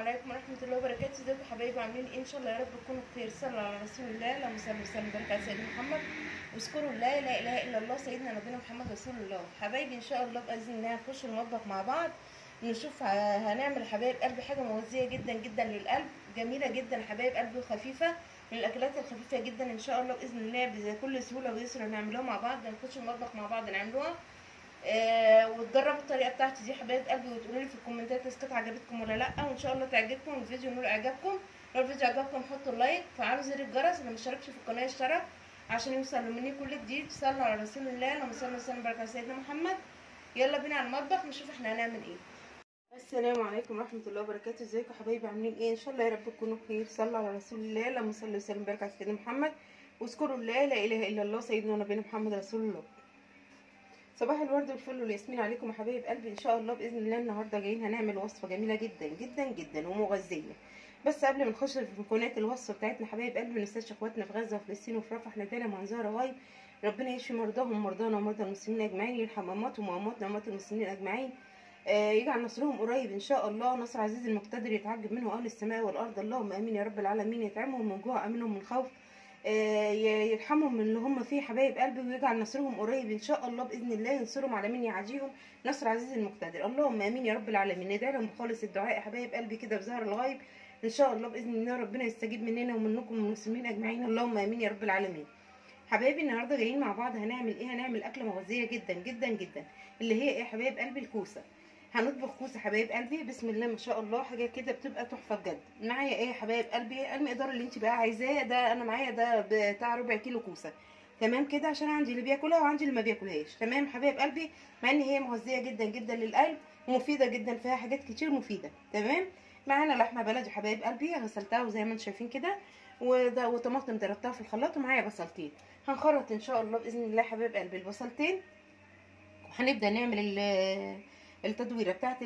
عليكم ورحمة الله وبركاته ازيكم يا حبايبي عاملين ايه ان شاء الله يا رب تكونوا بخير صلوا على رسول الله اللهم صل وسلم وبارك على سيدنا محمد واذكروا الله لا اله الا الله سيدنا نبينا محمد رسول الله حبايبي ان شاء الله باذن الله هنخش المطبخ مع بعض نشوف ه- هنعمل يا حبايب قلبي حاجة مغذية جدا جدا للقلب جميلة جدا يا حبايب قلبي وخفيفة من الاكلات الخفيفة جدا ان شاء الله باذن الله بكل سهولة ويسر نعملوها مع بعض هنخش المطبخ مع بعض نعملوها آه وتجربوا الطريقه بتاعتي دي يا حبايب قلبي وتقولوا لي في الكومنتات اذا كانت عجبتكم ولا لا وان شاء الله تعجبكم الفيديو نقول اعجابكم لو الفيديو عجبكم حطوا لايك فعلوا زر الجرس اللي مشتركش في القناه يشترك عشان يوصل مني كل جديد صلوا على رسول الله اللهم صل وسلم وبارك على سيدنا محمد يلا بينا على المطبخ نشوف احنا هنعمل ايه السلام عليكم ورحمه الله وبركاته ازيكم يا حبايبي عاملين ايه ان شاء الله يا رب تكونوا بخير صلوا على رسول الله اللهم صل وسلم وبارك على سيدنا محمد واذكروا الله لا اله الا الله سيدنا ونبينا محمد رسول الله صباح الورد والفل والياسمين عليكم يا حبايب قلبي ان شاء الله باذن الله النهارده جايين هنعمل وصفه جميله جدا جدا جدا ومغذيه بس قبل ما نخش في مكونات الوصفه بتاعتنا حبايب قلبي ما ننساش اخواتنا في غزه وفلسطين وفي رفح ندالة وانزار وايب ربنا يشفي مرضاهم ومرضانا ومرضى المسلمين اجمعين يرحم امواتهم وامواتنا واموات المسلمين اجمعين آه يجعل نصرهم قريب ان شاء الله نصر عزيز المقتدر يتعجب منه اهل السماء والارض اللهم امين يا رب العالمين يطعمهم من جوع امنهم من خوف آه يرحمهم من اللي هم فيه حبايب قلبي ويجعل نصرهم قريب ان شاء الله باذن الله ينصرهم على مين يعاديهم نصر عزيز المقتدر اللهم امين يا رب العالمين ندعي لهم بخالص الدعاء يا حبايب قلبي كده بظهر الغيب ان شاء الله باذن الله ربنا يستجيب مننا ومنكم المسلمين اجمعين اللهم امين يا رب العالمين حبايبي النهارده جايين مع بعض هنعمل ايه هنعمل اكله مغذيه جدا جدا جدا اللي هي ايه يا حبايب قلبي الكوسه هنطبخ كوسه حبايب قلبي بسم الله ما شاء الله حاجه كده بتبقى تحفه بجد معايا ايه يا حبايب قلبي المقدار اللي انت بقى عايزاه ده انا معايا ده بتاع ربع كيلو كوسه تمام كده عشان عندي اللي بياكلها وعندي اللي ما بياكلهاش تمام حبايب قلبي مع ان هي مغذيه جدا جدا للقلب ومفيده جدا فيها حاجات كتير مفيده تمام معانا لحمه بلدي حبايب قلبي غسلتها وزي ما انتم شايفين كده وده وطماطم ضربتها في الخلاط ومعايا بصلتين هنخرط ان شاء الله باذن الله حبايب قلبي البصلتين وهنبدا نعمل التدويره بتاعت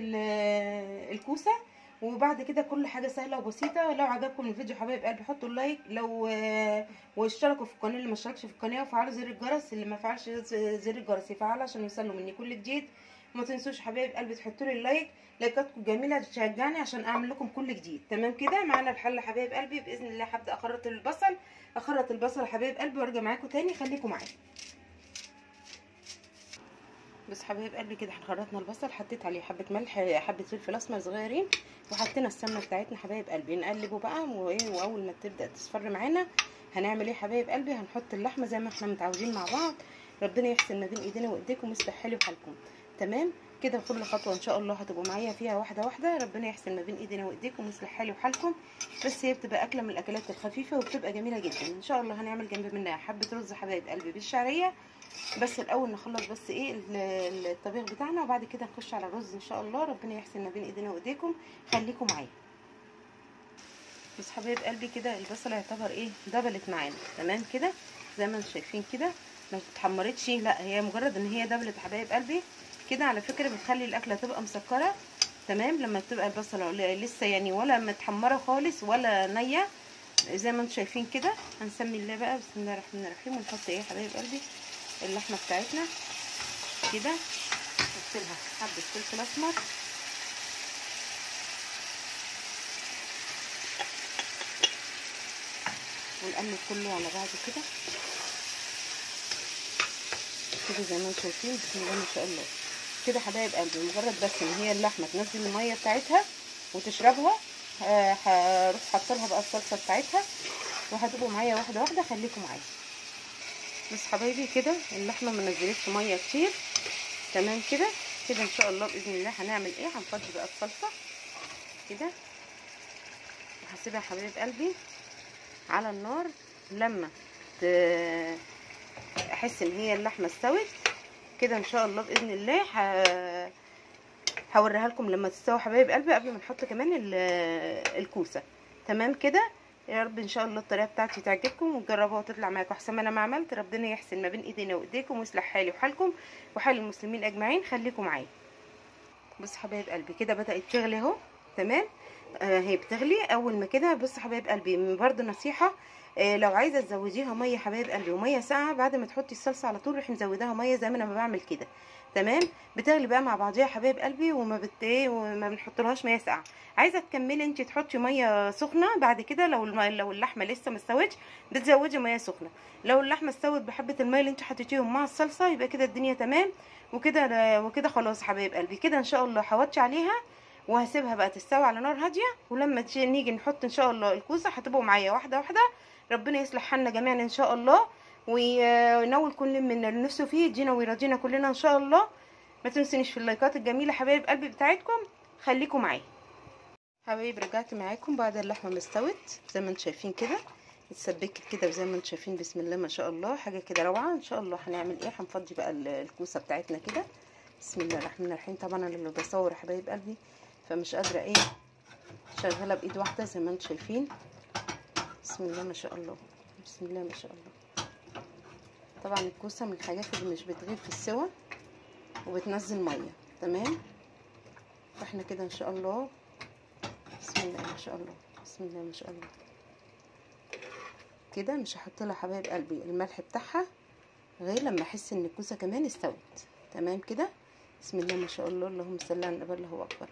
الكوسه وبعد كده كل حاجه سهله وبسيطه لو عجبكم الفيديو حبايب قلبي حطوا اللايك لو واشتركوا في القناه اللي ما اشتركش في القناه وفعلوا زر الجرس اللي ما فعلش زر الجرس يفعله عشان يوصلوا مني كل جديد وما تنسوش حبايب قلبي تحطوا لي اللايك لايكاتكم جميله تشجعني عشان اعمل لكم كل جديد تمام كده معانا الحله حبايب قلبي باذن الله هبدا اخرط البصل اخرط البصل حبايب قلبي وارجع معاكم تاني خليكم معايا بس حبايب قلبي كده احنا خرطنا البصل حطيت عليه حبه ملح حبه فلفل اسمر صغيرين وحطينا السمنه بتاعتنا حبايب قلبي نقلبه بقى وايه واول ما تبدا تصفر معانا هنعمل ايه حبايب قلبي هنحط اللحمه زي ما احنا متعودين مع بعض ربنا يحسن ما بين ايدينا وايديكم ويصلح حالي وحالكم تمام كده كل خطوه ان شاء الله هتبقوا معايا فيها واحده واحده ربنا يحسن ما بين ايدينا وايديكم ويصلح حالي وحالكم بس هي بتبقى اكله من الاكلات الخفيفه وبتبقى جميله جدا ان شاء الله هنعمل جنب منها حبه رز حبايب قلبي بالشعريه بس الاول نخلص بس ايه الطبيخ بتاعنا وبعد كده نخش على الرز ان شاء الله ربنا يحسن ما بين ايدينا وايديكم خليكم معايا بس حبايب قلبي كده البصله يعتبر ايه دبلت معانا تمام كده زي ما انتم شايفين كده ما اتحمرتش لا هي مجرد ان هي دبلت حبايب قلبي كده على فكره بتخلي الاكله تبقى مسكره تمام لما تبقى البصله لسه يعني ولا متحمره خالص ولا نيه زي ما انتم شايفين كده هنسمي الله بقى بسم الله الرحمن الرحيم ونحط ايه حبايب قلبي اللحمه بتاعتنا كده نحط لها حبه فلفل اسمر ونقلب كله على بعضه كده كده زي ما انتم شايفين بسم الله ما شاء الله كده حبايب قلبي مجرد بس ان هي اللحمه تنزل الميه بتاعتها وتشربها هروح حاطه لها بقى الصلصه بتاعتها وهتبقوا معايا واحده واحده خليكم معايا بس حبايبي كده اللحمه ما نزلتش ميه كتير تمام كده كده ان شاء الله باذن الله هنعمل ايه هنفضي بقى الصلصه كده وهسيبها حبايب قلبي على النار لما احس ان هي اللحمه استوت كده ان شاء الله باذن الله ه... هوريها لكم لما تستوي حبايب قلبي قبل ما نحط كمان الكوسه تمام كده يا رب ان شاء الله الطريقه بتاعتي تعجبكم وتجربوها وتطلع معاكم احسن ما انا ما عملت ربنا يحسن ما بين ايدينا وايديكم ويصلح حالي وحالكم وحال المسلمين اجمعين خليكم معايا بص حبايب قلبي كده بدات تغلي اهو تمام آه هي بتغلي اول ما كده بص حبايب قلبي برده نصيحه آه لو عايزه تزوديها ميه حبايب قلبي وميه ساقعه بعد ما تحطي الصلصه على طول روحي مزوداها ميه زي ما انا ما بعمل كده تمام بتغلي بقى مع بعضيها يا حبايب قلبي وما بت ايه وما بنحطلهاش ميه ساقعه عايزه تكملي انت تحطي ميه سخنه بعد كده لو الم... لو اللحمه لسه ما استوتش بتزودي ميه سخنه لو اللحمه استوت بحبه الميه اللي انت حطيتيهم مع الصلصه يبقى كده الدنيا تمام وكده وكده خلاص يا حبايب قلبي كده ان شاء الله حوضتي عليها وهسيبها بقى تستوي على نار هاديه ولما تيجي نيجي نحط ان شاء الله الكوسه هتبقوا معايا واحده واحده ربنا يصلح حالنا جميعا ان شاء الله وينول كل منا اللي نفسه فيه يدينا ويرضينا كلنا ان شاء الله ما تنسونيش في اللايكات الجميله حبايب قلبي بتاعتكم خليكم معايا حبايب رجعت معاكم بعد اللحمه ما استوت زي ما انتم شايفين كده اتسبكت كده وزي ما انتم شايفين بسم الله ما شاء الله حاجه كده روعه ان شاء الله هنعمل ايه هنفضي بقى الكوسه بتاعتنا كده بسم الله الرحمن الرحيم طبعا انا اللي بصور يا حبايب قلبي فمش قادره ايه شغاله بايد واحده زي ما انتم شايفين بسم الله ما شاء الله بسم الله ما شاء الله طبعا الكوسه من الحاجات اللي مش بتغيب في السوا وبتنزل ميه تمام فاحنا كده ان شاء الله بسم الله ما شاء الله بسم الله ما شاء الله كده مش هحط لها حبايب قلبي الملح بتاعها غير لما احس ان الكوسه كمان استوت تمام كده بسم الله ما شاء الله اللهم صل على النبي الله اكبر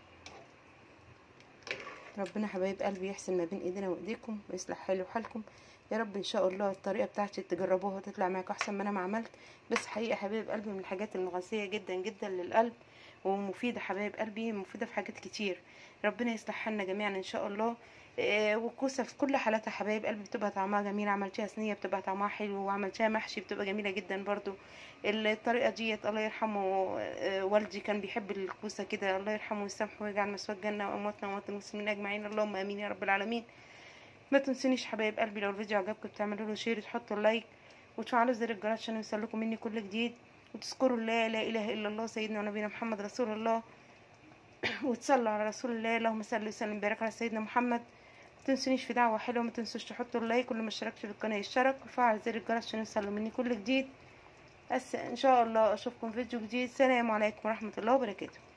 ربنا حبايب قلبي يحسن ما بين ايدينا وايديكم ويصلح حالي وحالكم يا رب ان شاء الله الطريقه بتاعتي تجربوها وتطلع معاكم احسن ما انا ما عملت بس حقيقه حبايب قلبي من الحاجات المغذيه جدا جدا للقلب ومفيده حبايب قلبي مفيده في حاجات كتير ربنا يصلح حالنا جميعا ان شاء الله آه والكوسه في كل حالاتها حبايب قلبي بتبقى طعمها جميل عملتيها صينيه بتبقى طعمها حلو وعملتيها محشي بتبقى جميله جدا برضو الطريقه ديت الله يرحمه آه والدي كان بيحب الكوسه كده الله يرحمه ويسامحه ويجعل مسواه الجنه وامواتنا واموات المسلمين اجمعين اللهم امين يا رب العالمين ما تنسونيش حبايب قلبي لو الفيديو عجبكم تعملوا له شير تحطوا لايك وتفعلوا زر الجرس عشان يوصلكم مني كل جديد وتذكروا الله لا اله الا الله سيدنا ونبينا محمد رسول الله وتصلوا على رسول الله اللهم صل وسلم وبارك على سيدنا محمد ما تنسونيش في دعوه حلوه ما تنسوش تحطوا اللايك واللي ما اشتركش في القناه يشترك وفعل زر الجرس عشان يوصلوا مني كل جديد بس ان شاء الله اشوفكم فيديو جديد السلام عليكم ورحمه الله وبركاته